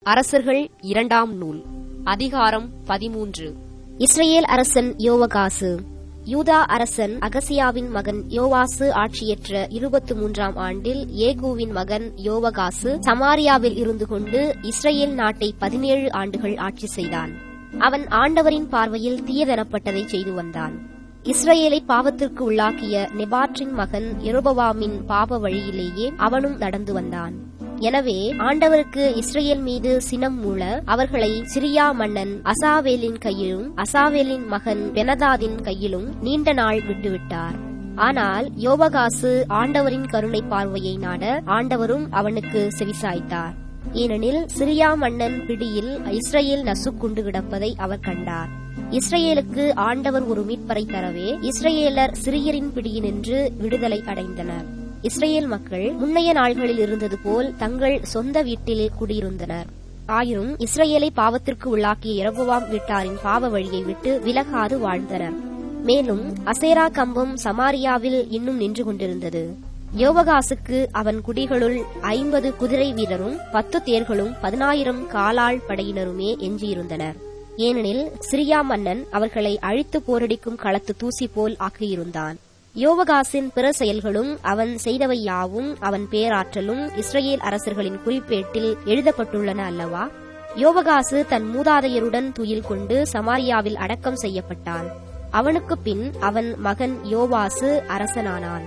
அரசர்கள் இரண்டாம் நூல் அதிகாரம் பதிமூன்று இஸ்ரேல் அரசன் யோவகாசு யூதா அரசன் அகசியாவின் மகன் யோவாசு ஆட்சியற்ற இருபத்தி மூன்றாம் ஆண்டில் ஏகூவின் மகன் யோவகாசு சமாரியாவில் இருந்து கொண்டு இஸ்ரேல் நாட்டை பதினேழு ஆண்டுகள் ஆட்சி செய்தான் அவன் ஆண்டவரின் பார்வையில் தீயதெனப்பட்டதை செய்து வந்தான் இஸ்ரேலை பாவத்திற்கு உள்ளாக்கிய நெபாற்றின் மகன் எருபவாமின் பாவ வழியிலேயே அவனும் நடந்து வந்தான் எனவே ஆண்டவருக்கு இஸ்ரேல் மீது சினம் மூல அவர்களை சிரியா மன்னன் அசாவேலின் கையிலும் அசாவேலின் மகன் பெனதாதின் கையிலும் நீண்ட நாள் விட்டுவிட்டார் ஆனால் யோபகாசு ஆண்டவரின் கருணை பார்வையை நாட ஆண்டவரும் அவனுக்கு செவிசாய்த்தார் ஏனெனில் சிரியா மன்னன் பிடியில் இஸ்ரேல் நசுக்குண்டு கிடப்பதை அவர் கண்டார் இஸ்ரேலுக்கு ஆண்டவர் ஒரு மீட்பரை தரவே இஸ்ரேலர் சிறியரின் பிடியினின்று விடுதலை அடைந்தனர் இஸ்ரேல் மக்கள் முன்னைய நாள்களில் இருந்தது போல் தங்கள் சொந்த வீட்டில் குடியிருந்தனர் ஆயினும் இஸ்ரேலை பாவத்திற்கு உள்ளாக்கிய இரகுவாம் வீட்டாரின் பாவ வழியை விட்டு விலகாது வாழ்ந்தனர் மேலும் அசேரா கம்பம் சமாரியாவில் இன்னும் நின்று கொண்டிருந்தது யோவகாசுக்கு அவன் குடிகளுள் ஐம்பது குதிரை வீரரும் பத்து தேர்களும் பதினாயிரம் காலாள் படையினருமே எஞ்சியிருந்தனர் ஏனெனில் சிரியா மன்னன் அவர்களை அழித்து போரடிக்கும் களத்து தூசி போல் ஆக்கியிருந்தான் யோவகாசின் பிற செயல்களும் அவன் செய்தவை யாவும் அவன் பேராற்றலும் இஸ்ரேல் அரசர்களின் குறிப்பேட்டில் எழுதப்பட்டுள்ளன அல்லவா யோவகாசு தன் மூதாதையருடன் துயில் கொண்டு சமாரியாவில் அடக்கம் செய்யப்பட்டான் அவனுக்கு பின் அவன் மகன் யோவாசு அரசனானான்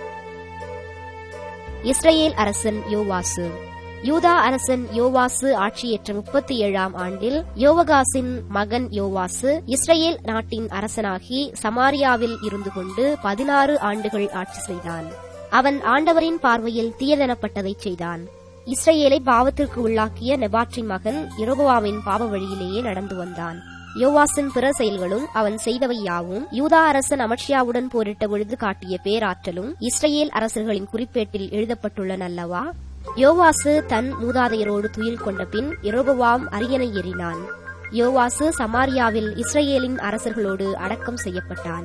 இஸ்ரேல் அரசன் யோவாசு யூதா அரசன் யோவாசு ஆட்சியேற்ற முப்பத்தி ஏழாம் ஆண்டில் யோவகாசின் மகன் யோவாசு இஸ்ரேல் நாட்டின் அரசனாகி சமாரியாவில் இருந்து கொண்டு பதினாறு ஆண்டுகள் ஆட்சி செய்தான் அவன் ஆண்டவரின் பார்வையில் தீயதெனப்பட்டதை செய்தான் இஸ்ரேலை பாவத்திற்கு உள்ளாக்கிய நெபாற்றின் மகன் இரகுவாவின் பாவ வழியிலேயே நடந்து வந்தான் யோவாசின் பிற செயல்களும் அவன் செய்தவை யாவும் யூதா அரசன் அமர்ஷியாவுடன் போரிட்ட பொழுது காட்டிய பேராற்றலும் இஸ்ரேல் அரசர்களின் குறிப்பேட்டில் எழுதப்பட்டுள்ளன அல்லவா யோவாசு தன் மூதாதையரோடு துயில் கொண்ட பின் இரகுவாம் அரியணை ஏறினான் யோவாசு சமாரியாவில் இஸ்ரேலின் அரசர்களோடு அடக்கம் செய்யப்பட்டான்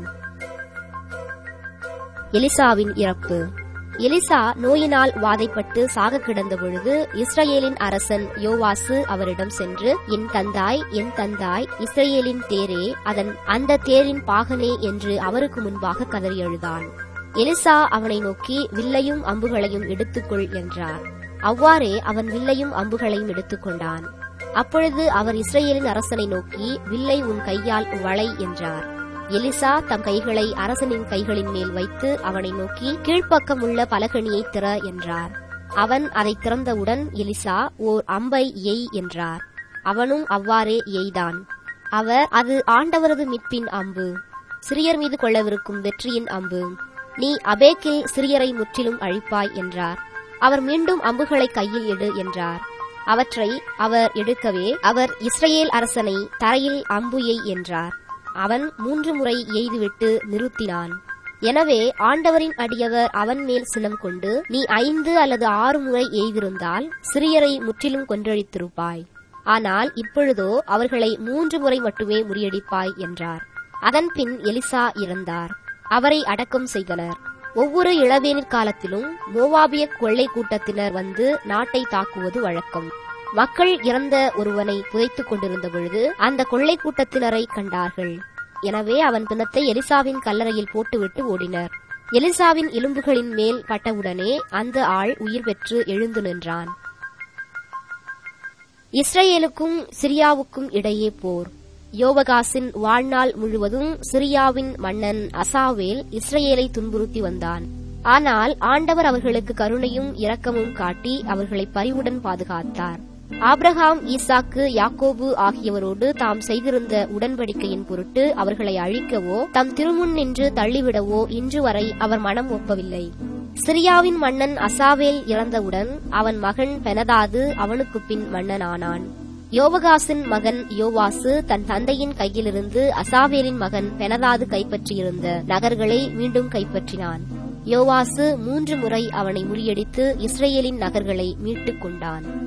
எலிசாவின் இறப்பு எலிசா நோயினால் வாதைப்பட்டு சாக கிடந்த பொழுது இஸ்ரேலின் அரசன் யோவாசு அவரிடம் சென்று என் தந்தாய் என் தந்தாய் இஸ்ரேலின் தேரே அதன் அந்த தேரின் பாகனே என்று அவருக்கு முன்பாக கதறி எழுதான் எலிசா அவனை நோக்கி வில்லையும் அம்புகளையும் எடுத்துக்கொள் என்றார் அவ்வாறே அவன் வில்லையும் அம்புகளையும் எடுத்துக்கொண்டான் அப்பொழுது அவர் இஸ்ரேலின் அரசனை நோக்கி வில்லை உன் கையால் வளை என்றார் எலிசா தம் கைகளை அரசனின் கைகளின் மேல் வைத்து அவனை நோக்கி கீழ்ப்பக்கம் உள்ள பலகணியை திற என்றார் அவன் அதை திறந்தவுடன் எலிசா ஓர் அம்பை எய் என்றார் அவனும் அவ்வாறே எய்தான் அவர் அது ஆண்டவரது மீட்பின் அம்பு சிறியர் மீது கொள்ளவிருக்கும் வெற்றியின் அம்பு நீ அபேக்கில் சிறியரை முற்றிலும் அழிப்பாய் என்றார் அவர் மீண்டும் அம்புகளை கையில் எடு என்றார் அவற்றை அவர் எடுக்கவே அவர் இஸ்ரேல் அரசனை தரையில் அம்புயை என்றார் அவன் மூன்று முறை எய்துவிட்டு நிறுத்தினான் எனவே ஆண்டவரின் அடியவர் அவன் மேல் சினம் கொண்டு நீ ஐந்து அல்லது ஆறு முறை எய்திருந்தால் சிறியரை முற்றிலும் கொன்றழித்திருப்பாய் ஆனால் இப்பொழுதோ அவர்களை மூன்று முறை மட்டுமே முறியடிப்பாய் என்றார் அதன்பின் எலிசா இறந்தார் அவரை அடக்கம் செய்தனர் ஒவ்வொரு இளவேனிற் காலத்திலும் மோவாபிய கொள்ளை கூட்டத்தினர் வந்து நாட்டை தாக்குவது வழக்கம் மக்கள் இறந்த ஒருவனை புதைத்துக் கொண்டிருந்த பொழுது அந்த கொள்ளை கூட்டத்தினரை கண்டார்கள் எனவே அவன் பிணத்தை எலிசாவின் கல்லறையில் போட்டுவிட்டு ஓடினர் எலிசாவின் எலும்புகளின் மேல் பட்டவுடனே அந்த ஆள் உயிர் பெற்று எழுந்து நின்றான் இஸ்ரேலுக்கும் சிரியாவுக்கும் இடையே போர் யோவகாசின் வாழ்நாள் முழுவதும் சிரியாவின் மன்னன் அசாவேல் இஸ்ரேலை துன்புறுத்தி வந்தான் ஆனால் ஆண்டவர் அவர்களுக்கு கருணையும் இரக்கமும் காட்டி அவர்களை பரிவுடன் பாதுகாத்தார் ஆப்ரஹாம் ஈசாக்கு யாக்கோபு ஆகியவரோடு தாம் செய்திருந்த உடன்படிக்கையின் பொருட்டு அவர்களை அழிக்கவோ தம் திருமுன் நின்று தள்ளிவிடவோ இன்று வரை அவர் மனம் ஒப்பவில்லை சிரியாவின் மன்னன் அசாவேல் இறந்தவுடன் அவன் மகன் பெனதாது அவனுக்கு பின் மன்னனானான் யோவகாசின் மகன் யோவாசு தன் தந்தையின் கையிலிருந்து அசாவேலின் மகன் பெனதாது கைப்பற்றியிருந்த நகர்களை மீண்டும் கைப்பற்றினான் யோவாசு மூன்று முறை அவனை முறியடித்து இஸ்ரேலின் நகர்களை மீட்டுக் கொண்டான்